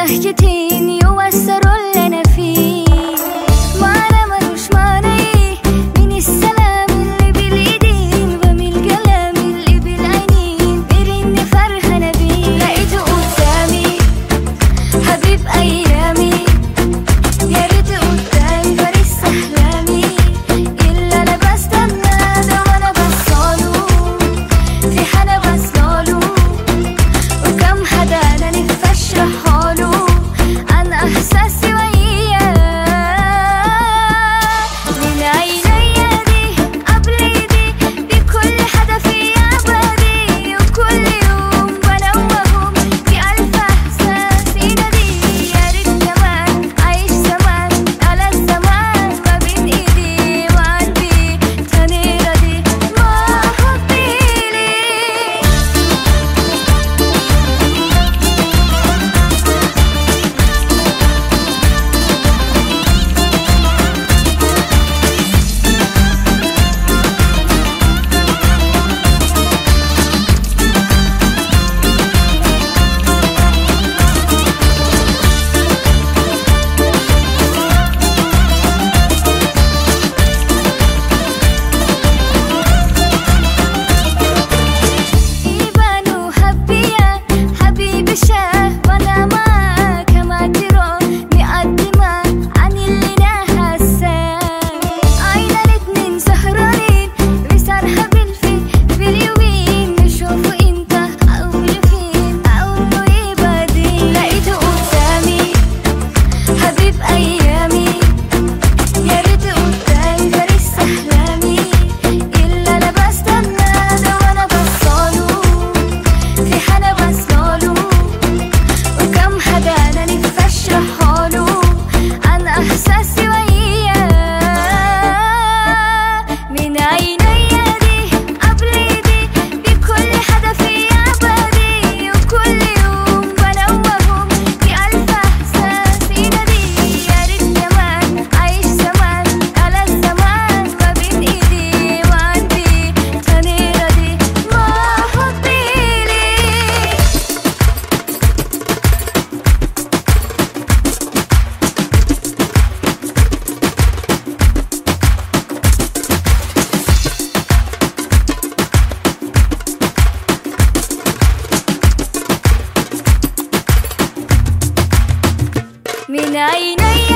بهجتين يوسروا اللي انا فيه معنى ملوش معنى ايه من السلام اللي بالايدين ومن الكلام اللي بالعينين غير اني فرحانه بيه لقيته قدامي حبيب ايامي يا ريت قدامي فارس احلامي الا انا بستنى ده وانا بصاله في حدا بصاله وكم حدا انا نفسي اشرحاله عن احساسي وياه من عينيا دي قبل دي بكل حدا فيا بدي وكل يوم بنوهم في الف احساس ينادي يا ريت كمان عايش زمان على الزمان ما بين ايدي وقلبي تاني راضي ما حبي ليه يبانوا حبيا حبيبي شاه وانا معاك ما ترون مقدمة عن اللي انا حاساه عينا الاتنين سهرانين بسرحة بالفي في اليومين نشوفه امتى او لفين او يبعدين لقيته قدامي حبيب ايامي يا ريت قدامي فارس احلامي الا انا بستنى ده وانا بصاله في حدا بصاله وكم حدا انا نفسي اشرحاله عن احساسي وياه من عينيا دي قبل دي بكل حدا فيا بدي وكل يوم بنوهم في الف احساس ينادي يا ريت كمان عايش زمان على الزمان ما بين ايدي وقلبي تاني راضي ما حبي ليه من عيني